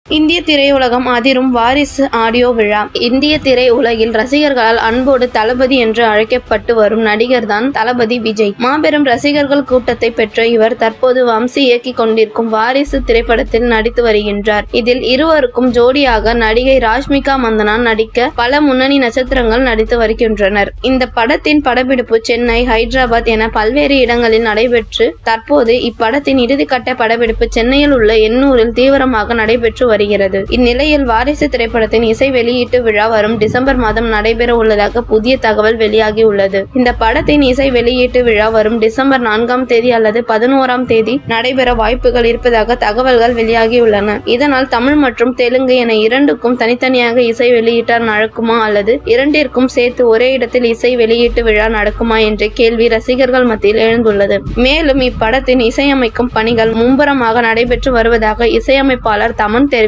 இந்திய திரையுலகம் அதிரும் வாரிசு ஆடியோ விழா இந்திய திரையுலகில் ரசிகர்களால் அன்போடு தளபதி என்று அழைக்கப்பட்டு வரும் நடிகர் தான் தளபதி விஜய் மாபெரும் ரசிகர்கள் கூட்டத்தை பெற்ற இவர் தற்போது வம்சி இயக்கிக் கொண்டிருக்கும் வாரிசு திரைப்படத்தில் நடித்து வருகின்றார் இதில் இருவருக்கும் ஜோடியாக நடிகை ராஷ்மிகா மந்தனா நடிக்க பல முன்னணி நட்சத்திரங்கள் நடித்து வருகின்றனர் இந்த படத்தின் படப்பிடிப்பு சென்னை ஹைதராபாத் என பல்வேறு இடங்களில் நடைபெற்று தற்போது இப்படத்தின் இறுதிக்கட்ட படப்பிடிப்பு சென்னையில் உள்ள எண்ணூரில் தீவிரமாக நடைபெற்று வருகிறது இந்நிலையில் வாரிசு திரைப்படத்தின் இசை வெளியீட்டு விழா வரும் டிசம்பர் மாதம் நடைபெற உள்ளதாக புதிய தகவல் வெளியாகி உள்ளது இந்த படத்தின் இசை வெளியீட்டு விழா வரும் டிசம்பர் நான்காம் தேதி அல்லது பதினோராம் தேதி நடைபெற வாய்ப்புகள் இருப்பதாக தகவல்கள் வெளியாகியுள்ளன இதனால் தமிழ் மற்றும் தெலுங்கு என இரண்டுக்கும் தனித்தனியாக இசை வெளியீட்டார் நடக்குமா அல்லது இரண்டிற்கும் சேர்த்து ஒரே இடத்தில் இசை வெளியீட்டு விழா நடக்குமா என்ற கேள்வி ரசிகர்கள் மத்தியில் எழுந்துள்ளது மேலும் இப்படத்தின் இசையமைக்கும் பணிகள் மும்முரமாக நடைபெற்று வருவதாக இசையமைப்பாளர் தமன் தெரிவித்தார்